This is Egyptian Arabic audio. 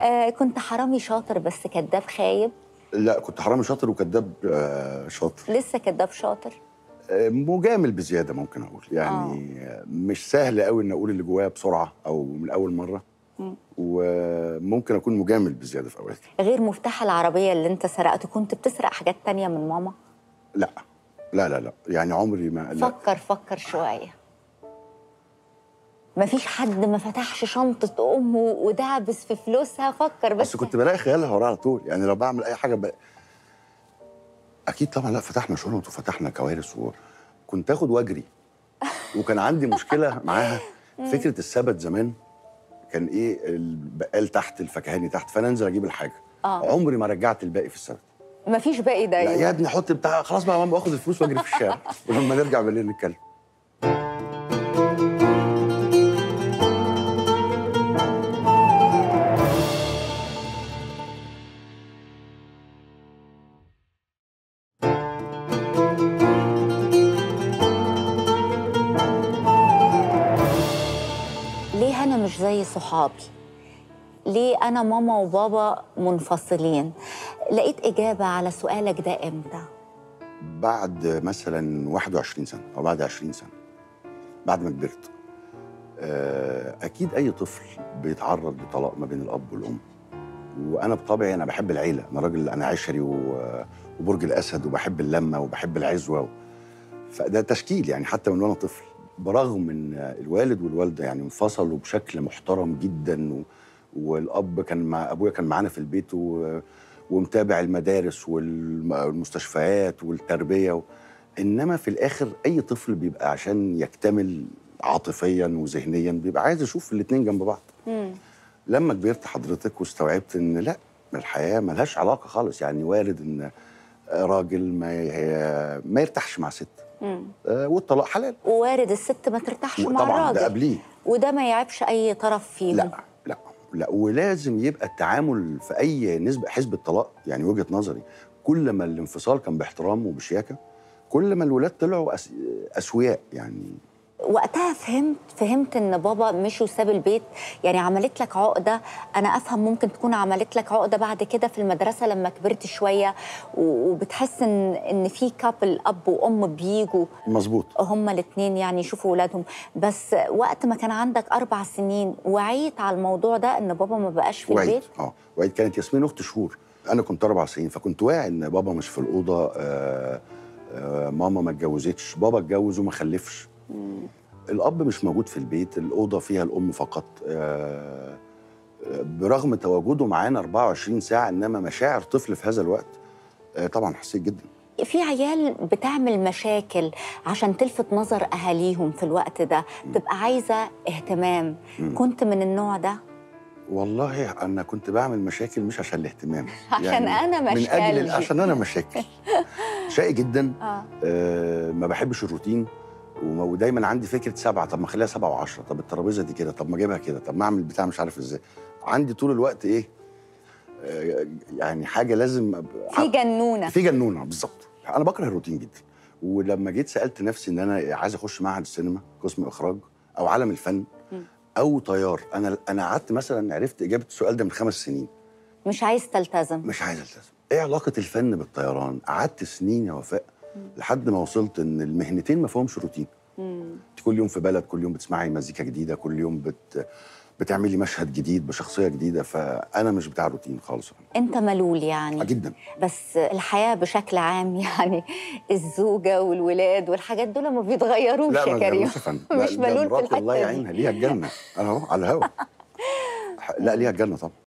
آه كنت حرامي شاطر بس كذاب خايب لا كنت حرامي شاطر وكذاب آه، شاطر لسه كذاب شاطر آه، مجامل بزياده ممكن اقول يعني آه. مش سهل قوي ان اقول اللي جوايا بسرعه او من اول مره مم. وممكن اكون مجامل بزياده في اوقات غير مفتاح العربيه اللي انت سرقته كنت بتسرق حاجات تانية من ماما لا لا لا لا يعني عمري ما لا فكر فكر شويه مفيش حد ما فتحش شنطه امه ودعبس في فلوسها فكر بس بس كنت بلاقي خيالها وراها على طول يعني لو بعمل اي حاجه ب... اكيد طبعا لا فتحنا شنط وفتحنا كوارث وكنت اخد واجري وكان عندي مشكله معاها فكره السبت زمان كان ايه البقال تحت الفكهاني تحت فانا انزل اجيب الحاجه آه. عمري ما رجعت الباقي في السبت مفيش باقي لا ده يا ابني حط بتاع خلاص بقى يا ماما واخد الفلوس واجري في الشارع ولما نرجع بالليل نتكلم ليه انا مش زي صحابي ليه انا ماما وبابا منفصلين لقيت اجابه على سؤالك ده امتى بعد مثلا 21 سنه او بعد 20 سنه بعد ما كبرت آه، اكيد اي طفل بيتعرض لطلاق ما بين الاب والام وانا بطبعي انا بحب العيله انا راجل انا عشري و- وبرج الاسد وبحب اللمه وبحب العزوه فده تشكيل يعني حتى من وانا طفل برغم ان الوالد والوالده يعني انفصلوا بشكل محترم جدا و... والاب كان مع ابويا كان معانا في البيت و... ومتابع المدارس والم- والمستشفيات والتربيه و... انما في الاخر اي طفل بيبقى عشان يكتمل عاطفيا وذهنيا بيبقى عايز يشوف الاثنين جنب بعض لما كبرت حضرتك واستوعبت ان لا الحياه ملهاش علاقه خالص يعني وارد ان راجل ما ي- ما يرتاحش مع ست مم. آه، والطلاق حلال ووارد الست ما ترتاحش مع طبعا الراجل ده قبليه وده ما يعيبش اي طرف فيهم لا لا لا ولازم يبقى التعامل في اي نسبه حزب الطلاق يعني وجهه نظري كل ما الانفصال كان باحترام وبشياكه كل ما الولاد طلعوا أس... اسوياء يعني وقتها فهمت فهمت ان بابا مش وساب البيت يعني عملت لك عقده انا افهم ممكن تكون عملت لك عقده بعد كده في المدرسه لما كبرت شويه و- وبتحس ان ان في كابل اب وام بيجوا مظبوط هما الاثنين يعني يشوفوا اولادهم بس وقت ما كان عندك اربع سنين وعيت على الموضوع ده ان بابا ما بقاش في وعيد البيت اه وعيد كانت ياسمين اخت شهور انا كنت اربع سنين فكنت واعي ان بابا مش في الاوضه آه آه ماما ما اتجوزتش بابا اتجوز وما خلفش الاب مش موجود في البيت الاوضه فيها الام فقط آه آه، برغم تواجده معانا 24 ساعه انما مشاعر طفل في هذا الوقت آه طبعا حسيت جدا في عيال بتعمل مشاكل عشان تلفت نظر اهاليهم في الوقت ده تبقى عايزه اهتمام مم. كنت من النوع ده والله انا كنت بعمل مشاكل مش عشان الاهتمام عشان أنا من مشكلي. اجل عشان انا مشاكل شقي جدا اه آه ما بحبش الروتين وما- ودايما عندي فكره سبعه طب ما اخليها سبعه وعشره طب الترابيزه دي كده طب ما اجيبها كده طب ما اعمل بتاع مش عارف ازاي عندي طول الوقت ايه آه يعني حاجه لازم أبقى- في جنونه في جنونه بالظبط انا بكره الروتين جدا ولما جيت سالت نفسي ان انا عايز اخش معهد السينما قسم اخراج او عالم الفن مم. او طيار انا انا قعدت مثلا عرفت اجابه السؤال ده من خمس سنين مش عايز تلتزم مش عايز التزم ايه علاقه الفن بالطيران قعدت سنين يا وفاء لحد ما وصلت ان المهنتين ما فيهمش روتين مم. انت كل يوم في بلد كل يوم بتسمعي مزيكا جديده كل يوم بت بتعملي مشهد جديد بشخصيه جديده فانا مش بتاع روتين خالص انت ملول يعني جدا بس الحياه بشكل عام يعني الزوجه والولاد والحاجات دول ما بيتغيروش لا يا ما كريم تغيروش يا فندم لا، مش ده ملول في مراتي الله الحته دي يعينها ليها الجنه انا اهو على الهوا لا ليها الجنه طبعا